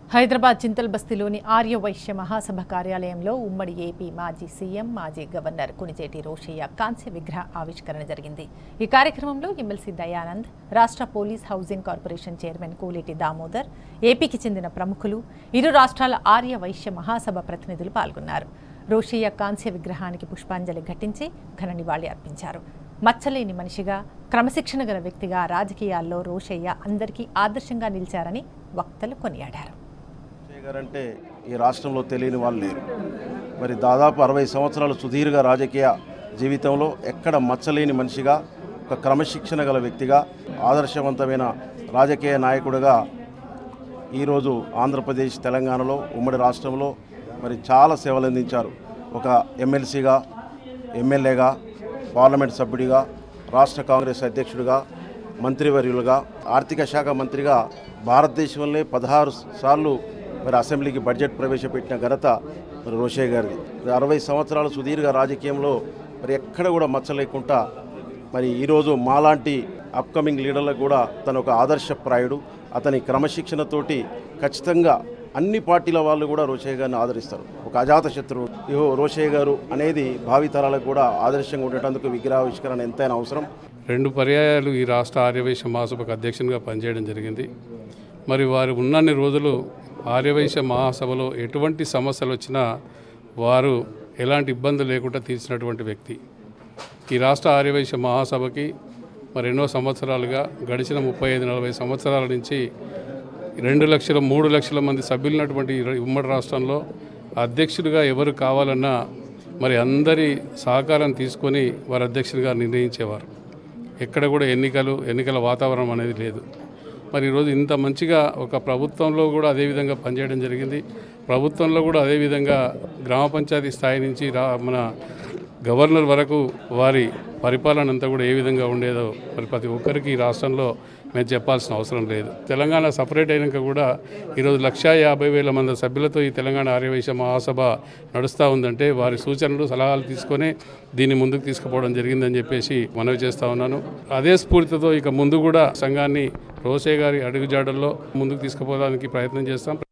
హైదరాబాద్ చింతల్ బస్తీలోని ఆర్య వైశ్య మహాసభ కార్యాలయంలో ఉమ్మడి ఏపీ మాజీ సీఎం మాజీ గవర్నర్ కునిచేటి రోషయ్య కాంస్య విగ్రహ ఆవిష్కరణ జరిగింది ఈ కార్యక్రమంలో ఎమ్మెల్సీ దయానంద్ రాష్ట్ర police housing corporation chairman Kuleti Damodar ఏపీకి చెందిన ప్రముఖులు ఇరు రాష్ట్రాల ఆర్య వైశ్య మహాసభ ప్రతినిధులు పాల్గొన్నారు రోషయ్య కాంస్య విగ్రహానికి పుష్పాంజలి ఘటించి ఘన నివాళి అర్పించారు మచ్చలేని మనిషిగా క్రమశిక్షణ గల వ్యక్తిగా రాజకీయాల్లో రోషయ్య అందరికీ ఆదర్శంగా నిలిచారని వక్తలు కొనియాడారు విజయ్ గారు అంటే ఈ రాష్ట్రంలో తెలియని వాళ్ళు లేరు మరి దాదాపు అరవై సంవత్సరాల సుదీర్ఘ రాజకీయ జీవితంలో ఎక్కడ మచ్చలేని మనిషిగా ఒక క్రమశిక్షణ గల వ్యక్తిగా ఆదర్శవంతమైన రాజకీయ నాయకుడిగా ఈరోజు ఆంధ్రప్రదేశ్ తెలంగాణలో ఉమ్మడి రాష్ట్రంలో మరి చాలా సేవలు అందించారు ఒక ఎమ్మెల్సీగా ఎమ్మెల్యేగా పార్లమెంట్ సభ్యుడిగా రాష్ట్ర కాంగ్రెస్ అధ్యక్షుడిగా మంత్రివర్యులుగా ఆర్థిక శాఖ మంత్రిగా భారతదేశంలో పదహారు సార్లు మరి అసెంబ్లీకి బడ్జెట్ ప్రవేశపెట్టిన ఘనత మరి రోషయ్య గారిది మరి అరవై సంవత్సరాల సుదీర్ఘ రాజకీయంలో మరి ఎక్కడ కూడా మచ్చ లేకుండా మరి ఈరోజు మాలాంటి అప్కమింగ్ లీడర్లకు కూడా తను ఒక ఆదర్శప్రాయుడు అతని క్రమశిక్షణతోటి ఖచ్చితంగా అన్ని పార్టీల వాళ్ళు కూడా రోషయ్య గారిని ఆదరిస్తారు ఒక అజాత శత్రువు ఇహో రోషయ్య గారు అనేది భావితరాలకు కూడా ఆదర్శంగా ఉండేటందుకు విగ్రహావిష్కరణ ఎంతైనా అవసరం రెండు పర్యాయాలు ఈ రాష్ట్ర ఆర్యవైశ్య మహాసభకు అధ్యక్షునిగా పనిచేయడం జరిగింది మరి వారు ఉన్నన్ని రోజులు ఆర్యవైశ్య మహాసభలో ఎటువంటి సమస్యలు వచ్చినా వారు ఎలాంటి ఇబ్బంది లేకుండా తీర్చినటువంటి వ్యక్తి ఈ రాష్ట్ర ఆర్యవైశ్య మహాసభకి మరి ఎన్నో సంవత్సరాలుగా గడిచిన ముప్పై ఐదు నలభై సంవత్సరాల నుంచి రెండు లక్షల మూడు లక్షల మంది సభ్యులున్నటువంటి ఈ ఉమ్మడి రాష్ట్రంలో అధ్యక్షుడిగా ఎవరు కావాలన్నా మరి అందరి సహకారం తీసుకొని వారు అధ్యక్షుడిగా నిర్ణయించేవారు ఎక్కడ కూడా ఎన్నికలు ఎన్నికల వాతావరణం అనేది లేదు మరి ఈరోజు ఇంత మంచిగా ఒక ప్రభుత్వంలో కూడా అదేవిధంగా పనిచేయడం జరిగింది ప్రభుత్వంలో కూడా అదేవిధంగా గ్రామ పంచాయతీ స్థాయి నుంచి రా మన గవర్నర్ వరకు వారి పరిపాలన అంతా కూడా ఏ విధంగా ఉండేదో మరి ప్రతి ఒక్కరికి ఈ రాష్ట్రంలో మేము చెప్పాల్సిన అవసరం లేదు తెలంగాణ సపరేట్ అయినాక కూడా ఈరోజు లక్షా యాభై వేల మంది సభ్యులతో ఈ తెలంగాణ ఆర్యవైశ్య మహాసభ నడుస్తూ ఉందంటే వారి సూచనలు సలహాలు తీసుకొని దీన్ని ముందుకు తీసుకుపోవడం జరిగిందని చెప్పేసి మనవి చేస్తూ ఉన్నాను అదే స్ఫూర్తితో ఇక ముందు కూడా సంఘాన్ని రోసే గారి అడుగుజాడల్లో ముందుకు తీసుకుపోవడానికి ప్రయత్నం చేస్తాం